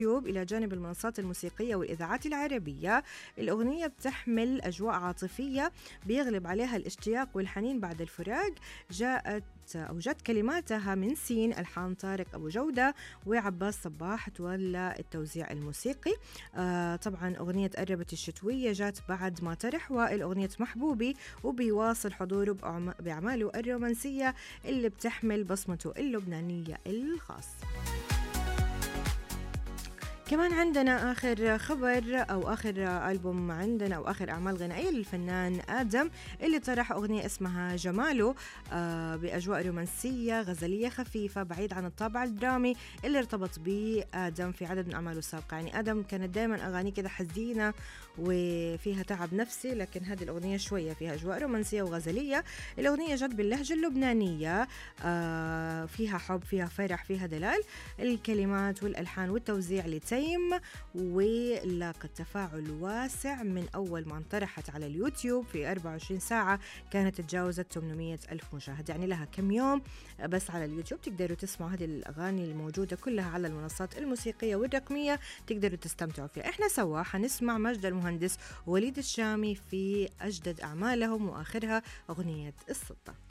اليوتيوب إلى جانب المنصات الموسيقية والإذاعات العربية الأغنية بتحمل أجواء عاطفية بيغلب عليها الاشتياق والحنين بعد الفراق جاءت أو جت كلماتها من سين ألحان طارق أبو جودة وعباس صباح تولى التوزيع الموسيقي آه طبعا أغنية قربت الشتوية جات بعد ما طرح وائل أغنية محبوبي وبيواصل حضوره بأعماله الرومانسية اللي بتحمل بصمته اللبنانية الخاصة كمان عندنا آخر خبر أو آخر ألبوم عندنا أو آخر أعمال غنائية للفنان آدم اللي طرح أغنية اسمها جماله آه بأجواء رومانسية غزلية خفيفة بعيد عن الطابع الدرامي اللي ارتبط به آدم في عدد من أعماله السابقة يعني آدم كانت دائما أغاني كده حزينة وفيها تعب نفسي لكن هذه الأغنية شوية فيها أجواء رومانسية وغزلية الأغنية جت باللهجة اللبنانية آه فيها حب فيها فرح فيها دلال الكلمات والألحان والتوزيع لتي التقييم ولاقت تفاعل واسع من أول ما انطرحت على اليوتيوب في 24 ساعة كانت تجاوزت 800 ألف مشاهد يعني لها كم يوم بس على اليوتيوب تقدروا تسمعوا هذه الأغاني الموجودة كلها على المنصات الموسيقية والرقمية تقدروا تستمتعوا فيها احنا سوا حنسمع مجد المهندس وليد الشامي في أجدد أعمالهم وآخرها أغنية السلطة